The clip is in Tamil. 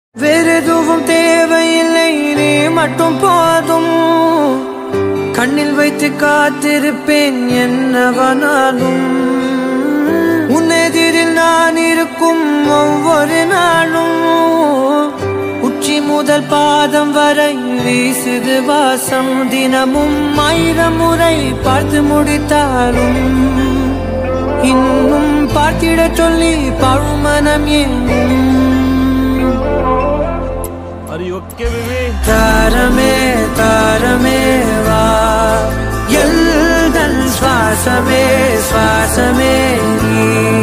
வேறெதுவும் தேவையில்லை நீ மட்டும் போதும் கண்ணில் வைத்து காத்திருப்பேன் என்னவனாலும் உன்னெதிரில் நான் இருக்கும் ஒவ்வொரு நாளும் உச்சி முதல் பாதம் வரை வீசுது வாசம் தினமும் ஆயிரம் முறை பார்த்து முடித்தாலும் இன்னும் பார்த்திட சொல்லி பழுமனம் ஏனும் Are you okay, baby? தாரமே தாரமே வா எல்தன் சுவாசமே சுவாசமே நீ